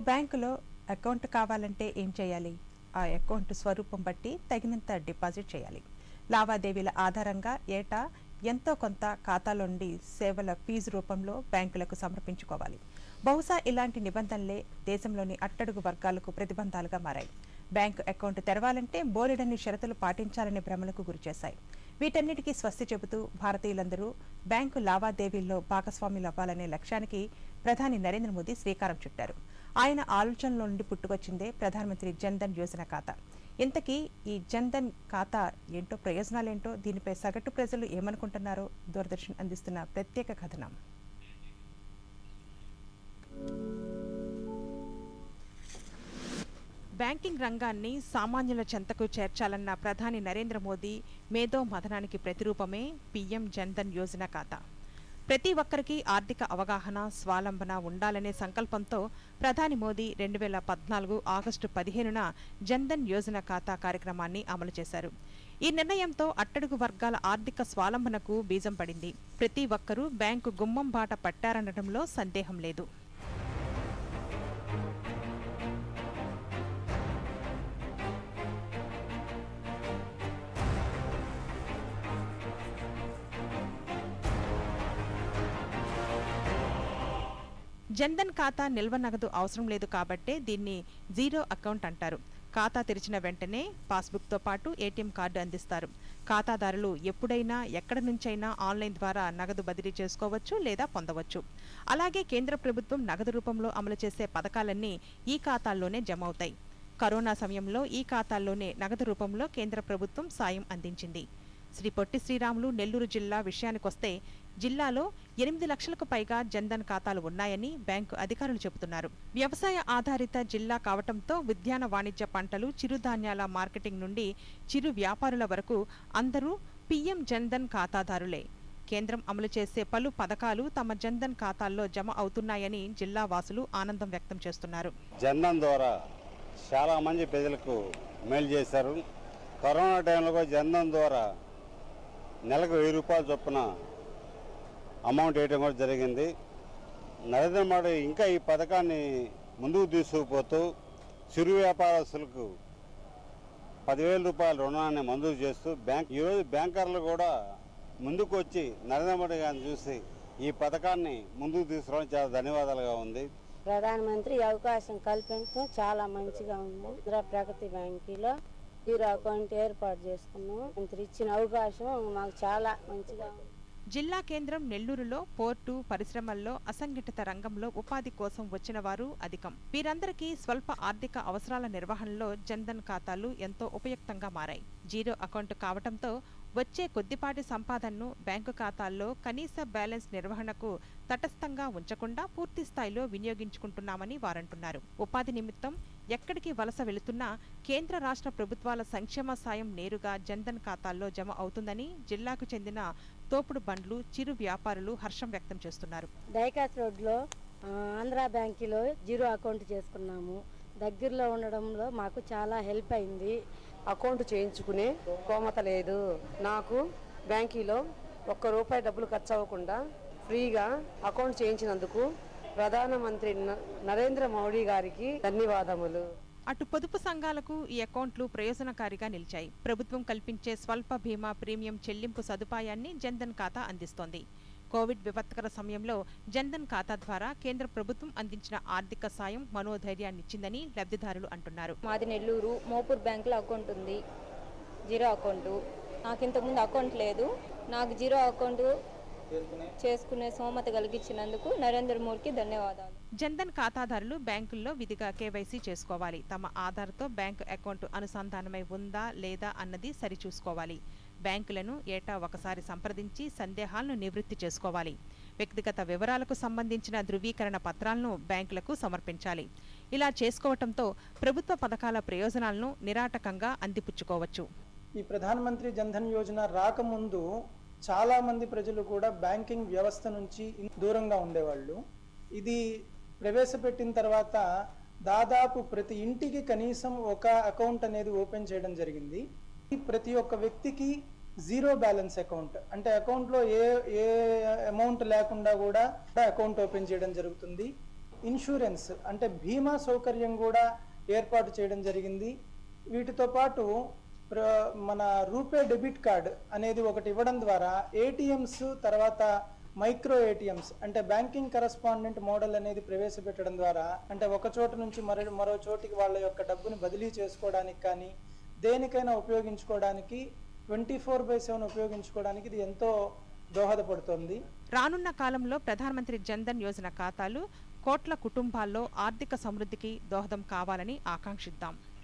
బ్యాంకులో అకౌంట్ కావాలంటే ఏం చేయాలి ఆ అకౌంట్ స్వరూపం బట్టి తగినంత డిపాజిట్ చేయాలి లావాదేవీల ఆధారంగా ఏటా ఎంతో కొంత ఖాతాలో నుండి సేవల ఫీజు రూపంలో బ్యాంకులకు సమర్పించుకోవాలి బహుశా ఇలాంటి నిబంధనలే దేశంలోని అట్టడుగు వర్గాలకు ప్రతిబంధాలుగా మారాయి బ్యాంకు అకౌంట్ తెరవాలంటే బోలెడన్ని షరతులు పాటించాలనే భ్రమలకు గురిచేశాయి వీటన్నిటికీ స్వస్తి చెబుతూ భారతీయులందరూ బ్యాంకు లావాదేవీల్లో భాగస్వాములు అవ్వాలనే లక్ష్యానికి ప్రధాని నరేంద్ర మోదీ శ్రీకారం చుట్టారు ఆయన ఆలోచనల నుండి పుట్టుకొచ్చిందే ప్రధానమంత్రి జన్ధన్ యోజన ఖాతా ఇంతకీ ఈ జన్ధన్ ఖాతా ఏంటో ప్రయోజనాలేంటో దీనిపై సగటు ప్రజలు ఏమనుకుంటున్నారో దూరదర్శన్ అందిస్తున్న ప్రత్యేక కథనం బ్యాంకింగ్ రంగాన్ని సామాన్యుల చెంతకు చేర్చాలన్న ప్రధాని నరేంద్ర మోదీ మేధో మథనానికి ప్రతిరూపమే పీఎం జన్ధన్ యోజన ఖాతా ప్రతి ఒక్కరికి ఆర్థిక అవగాహన స్వాలంబన ఉండాలనే సంకల్పంతో ప్రధాని మోదీ రెండు వేల పద్నాలుగు ఆగస్టు పదిహేనున జన్ధన్ యోజన ఖాతా కార్యక్రమాన్ని అమలు చేశారు ఈ నిర్ణయంతో అట్టడుగు వర్గాల ఆర్థిక స్వాలంబనకు బీజం పడింది ప్రతి ఒక్కరూ బ్యాంకు గుమ్మం బాట పట్టారనడంలో సందేహం లేదు జన్ధన్ ఖాతా నిల్వ నగదు అవసరం లేదు కాబట్టే దీన్ని జీరో అకౌంట్ అంటారు ఖాతా తెరిచిన వెంటనే పాస్బుక్తో పాటు ఏటీఎం కార్డు అందిస్తారు ఖాతాదారులు ఎప్పుడైనా ఎక్కడి నుంచైనా ఆన్లైన్ ద్వారా నగదు బదిలీ చేసుకోవచ్చు లేదా పొందవచ్చు అలాగే కేంద్ర ప్రభుత్వం నగదు రూపంలో అమలు చేసే పథకాలన్నీ ఈ ఖాతాల్లోనే జమ అవుతాయి కరోనా సమయంలో ఈ ఖాతాల్లోనే నగదు రూపంలో కేంద్ర ప్రభుత్వం సాయం అందించింది శ్రీ పొట్టి శ్రీరాములు నెల్లూరు జిల్లా విషయానికొస్తే జిల్లాలో ఎనిమిది లక్షలకు పైగా జన్ధన్ ఖాతాలు ఉన్నాయని బ్యాంకు అధికారులు చెబుతున్నారు వ్యవసాయ ఆధారిత జిల్లా కావటంతో ఉద్యాన వాణిజ్య పంటలు చిరుధాన్యాల మార్కెటింగ్ నుండి చిరు వ్యాపారుల వరకు అందరూ పీఎం జన్ధన్ ఖాతాదారులే కేంద్రం అమలు చేసే పలు పథకాలు తమ జన్ధన్ ఖాతాల్లో జమ అవుతున్నాయని జిల్లా వాసులు ఆనందం వ్యక్తం చేస్తున్నారు జన్ధన్ ద్వారా చాలా మంది ప్రజలకు మేలు చేశారు కరోనా టైంలో కూడా జన్ధన్ ద్వారా నెలకు వెయ్యి రూపాయల చొప్పున అమౌంట్ వేయడం కూడా జరిగింది నరేంద్ర మోడీ ఇంకా ఈ పథకాన్ని ముందుకు తీసుకుపోతూ చిరు వ్యాపారస్తులకు పదివేల రూపాయల రుణాన్ని మంజూరు చేస్తూ బ్యాంక్ ఈరోజు బ్యాంకర్లు కూడా ముందుకు వచ్చి నరేంద్ర మోడీ గారిని చూసి ఈ పథకాన్ని ముందుకు తీసుకురావడం చాలా ధన్యవాదాలుగా ఉంది ప్రధానమంత్రి ఈ అవకాశం కల్పించడం చాలా మంచిగా ఉంది ఇందిరా ప్రగతి బ్యాంకులో జీరో అకౌంట్ ఏర్పాటు చేసుకున్నాం మంత్రి ఇచ్చిన అవకాశం మాకు చాలా మంచిగా ఉంది జిల్లా కేంద్రం నెల్లూరులో పోర్టు పరిశ్రమల్లో అసంఘటిత రంగంలో ఉపాధి కోసం వచ్చిన వారు అధికం వీరందరికీ స్వల్ప ఆర్థిక అవసరాల నిర్వహణలో జన్ధన్ ఖాతాలు ఎంతో ఉపయుక్తంగా మారాయి జీరో అకౌంట్ కావటంతో వచ్చే కొద్దిపాటి సంపాదనను బ్యాంకు ఖాతాల్లో కనీస బ్యాలెన్స్ నిర్వహణకు తటస్థంగా ఉంచకుండా పూర్తి స్థాయిలో వినియోగించుకుంటున్నామని వారంటున్నారు ఉపాధి నిమిత్తం ఎక్కడికి వలస వెళుతున్నా కేంద్ర రాష్ట్ర ప్రభుత్వాల సంక్షేమ సాయం నేరుగా జన్ధన్ ఖాతాల్లో జమ అవుతుందని జిల్లాకు చెందిన తోపుడు బండ్లు చిరు వ్యాపారులు హర్షం వ్యక్తం చేస్తున్నారు డైకాస్ రోడ్లో ఆ, ఆంధ్రా బ్యాంకులో జీరో అకౌంట్ చేసుకున్నాము దగ్గరలో ఉండడంలో మాకు చాలా హెల్ప్ అయింది అకౌంట్ చేయించుకునే కోమత లేదు నాకు బ్యాంకీలో ఒక్క రూపాయి డబ్బులు ఖర్చు అవ్వకుండా ఫ్రీగా అకౌంట్ చేయించినందుకు ప్రధానమంత్రి న- నరేంద్ర మోడీ గారికి ధన్యవాదములు అటు పొదుపు సంఘాలకు ఈ అకౌంట్లు ప్రయోజనకారిగా నిలిచాయి ప్రభుత్వం కల్పించే స్వల్ప బీమా ప్రీమియం చెల్లింపు సదుపాయాన్ని జన్ధన్ ఖాతా అందిస్తోంది కోవిడ్ విపత్కర సమయంలో జన్ధన్ ఖాతా ద్వారా కేంద్ర ప్రభుత్వం అందించిన ఆర్థిక సాయం మనోధైర్యాన్నిచ్చిందని లబ్ధిదారులు అంటున్నారు మాది నెల్లూరు మోపూర్ బ్యాంకులో అకౌంట్ ఉంది జీరో అకౌంటు నాకు ఇంతకుముందు అకౌంట్ లేదు నాకు జీరో అకౌంట్ చేసుకునే సోమత కలిగించినందుకు నరేంద్ర మోడీకి ధన్యవాదాలు జన్ధన్ ఖాతాదారులు బ్యాంకుల్లో విధిగా కేవైసీ చేసుకోవాలి తమ ఆధార్తో బ్యాంకు అకౌంట్ అనుసంధానమై ఉందా లేదా అన్నది సరిచూసుకోవాలి బ్యాంకులను ఏటా ఒకసారి సంప్రదించి సందేహాలను నివృత్తి చేసుకోవాలి వ్యక్తిగత వివరాలకు సంబంధించిన ధృవీకరణ పత్రాలను బ్యాంకులకు సమర్పించాలి ఇలా చేసుకోవటంతో ప్రభుత్వ పథకాల ప్రయోజనాలను నిరాటకంగా అందిపుచ్చుకోవచ్చు ఈ ప్రధానమంత్రి జన్ధన్ యోజన రాకముందు చాలా మంది ప్రజలు కూడా బ్యాంకింగ్ వ్యవస్థ నుంచి దూరంగా ఉండేవాళ్ళు ఇది ప్రవేశపెట్టిన తర్వాత దాదాపు ప్రతి ఇంటికి కనీసం ఒక అకౌంట్ అనేది ఓపెన్ చేయడం జరిగింది ఈ ప్రతి ఒక్క వ్యక్తికి జీరో బ్యాలెన్స్ అకౌంట్ అంటే అకౌంట్లో ఏ ఏ అమౌంట్ లేకుండా కూడా అకౌంట్ ఓపెన్ చేయడం జరుగుతుంది ఇన్సూరెన్స్ అంటే బీమా సౌకర్యం కూడా ఏర్పాటు చేయడం జరిగింది వీటితో పాటు ప్ర- మన రూపే డెబిట్ కార్డ్ అనేది ఒకటి ఇవ్వడం ద్వారా ఏటీఎంస్ తర్వాత మైక్రో ఏటీఎంస్ అంటే బ్యాంకింగ్ కరస్పాండెంట్ మోడల్ అనేది ప్రవేశపెట్టడం ద్వారా అంటే ఒక చోటు నుంచి మరో మరో చోటికి వాళ్ళ యొక్క డబ్బుని బదిలీ చేసుకోవడానికి కానీ దేనికైనా ఉపయోగించుకోవడానికి ట్వంటీ ఫోర్ బై సెవెన్ ఉపయోగించుకోవడానికి ఇది ఎంతో దోహదపడుతుంది రానున్న కాలంలో ప్రధానమంత్రి జన్ధన్ యోజన ఖాతాలు కోట్ల కుటుంబాల్లో ఆర్థిక సమృద్ధికి దోహదం కావాలని ఆకాంక్షిద్దాం